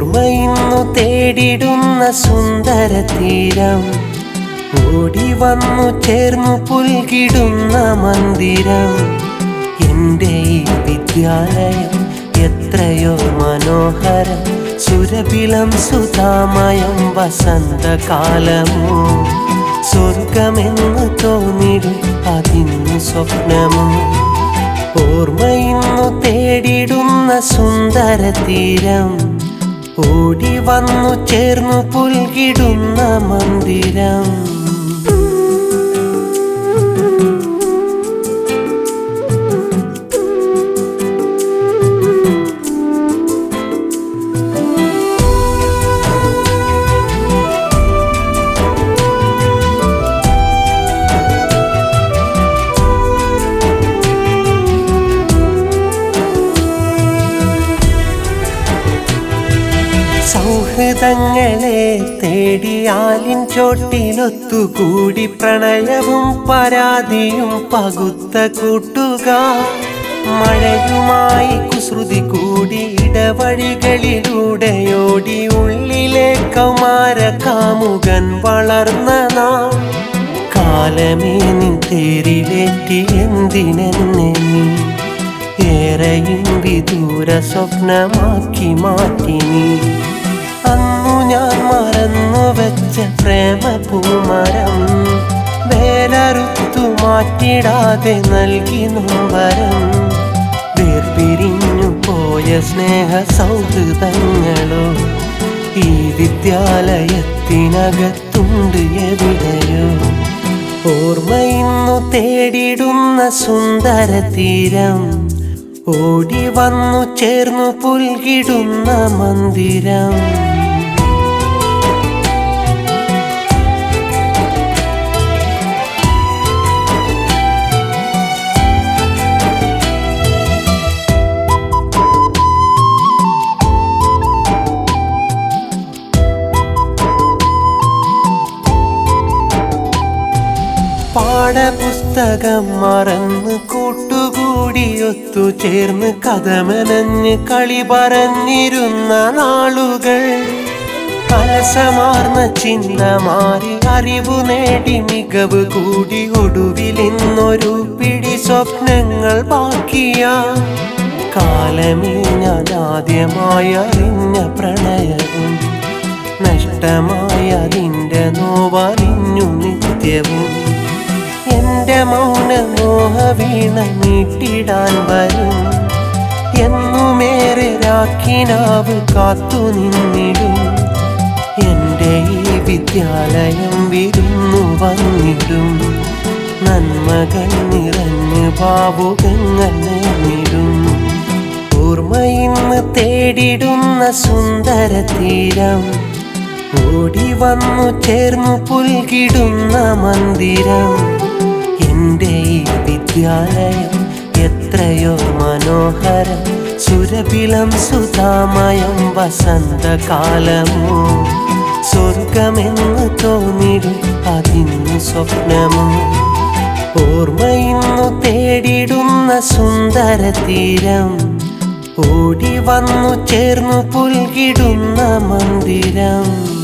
ഓർമ്മയിന്നു തേടിടുന്ന സുന്ദര തീരം ഓടി വന്നു ചേർന്നു പുൽകിടുന്ന മന്ദിരം എൻ്റെ ഈ വിദ്യാലയം എത്രയോ മനോഹരം സുരഭിലം സുധാമയം വസന്തകാലമോ സ്വർഗമെന്ന് തോന്നിടും അതിന്നു സ്വപ്നമോ ഓർമ്മയിന്നു തേടിടുന്ന സുന്ദര തീരം ഓടി വന്നു ചേർന്നു പുൽകിടുന്ന മന്ദിരം സൗഹൃദങ്ങളെ തേടിയാലിൻ ചോട്ടിലൊത്തുകൂടി പ്രണയവും പരാതിയും പകുത്ത കൂട്ടുകാർ മഴയുമായി കുസൃതി കൂടി ഇടവഴികളിലൂടെയോടി ഉള്ളിലെ കൗമാര കാമുകൻ വളർന്ന നാം കാലമേ നിൻ തേരിലേറ്റി എന്തിനെന്നെ നീ ഏറെയും വിദൂര സ്വപ്നമാക്കി മാറ്റി നീ അന്നു ഞാൻ മറന്നു വെച്ച പ്രേമ പൂമരം വേലറുത്തു മാറ്റിടാതെ നൽകി നോവരം വേർപിരിഞ്ഞു പോയ സ്നേഹ സൗഹൃദങ്ങളോ ഈ വിദ്യാലയത്തിനകത്തുണ്ട് എവിടെയോ ഓർമ്മയിന്നു തേടിടുന്ന സുന്ദര തീരം ഓടി വന്നു ചേർന്നു പുൽകിടുന്ന മന്ദിരം പാഠപുസ്തകം മറന്ന് കൂട്ടുകൂടി ഒത്തുചേർന്ന് കഥമനഞ്ഞ് കളി പറഞ്ഞിരുന്ന നാളുകൾ കലസമാർന്ന ചിന്ത മാറി അറിവു നേടി മികവ് കൂടി ഒടുവിൽ ഇന്നൊരു പിടി സ്വപ്നങ്ങൾ ബാക്കിയാ കാലമേ ഞാൻ ആദ്യമായി അറിഞ്ഞ പ്രണയവും നഷ്ടമായ അതിൻ്റെ നോവറിഞ്ഞു നിത്യവും എന്റെ മൗന മോഹ വീണ നീട്ടിടാൻ വരും എന്നുമേറെ രാക്കിനാവ് കാത്തു നിന്നിടും എന്റെ ഈ വിദ്യാലയം വിരുന്നു വന്നിടും നന്മകൾ നിറഞ്ഞ് ഭാവുകങ്ങൾ നേർന്നിടും ഓർമ്മയിന്ന് തേടിടുന്ന സുന്ദര തീരം ഓടി വന്നു ചേർന്നു പുൽകിടുന്ന മന്ദിരം എൻ്റെ ഈ വിദ്യാലയം എത്രയോ മനോഹരം സുരഭിലം സുധാമയം വസന്തകാലമോ സ്വർഗമെന്ന് തോന്നിടും അതിന്നു സ്വപ്നമോ ഓർമ്മയിന്നു തേടിടുന്ന സുന്ദര തീരം ഓടി വന്നു ചേർന്നു പുൽകിടുന്ന മന്ദിരം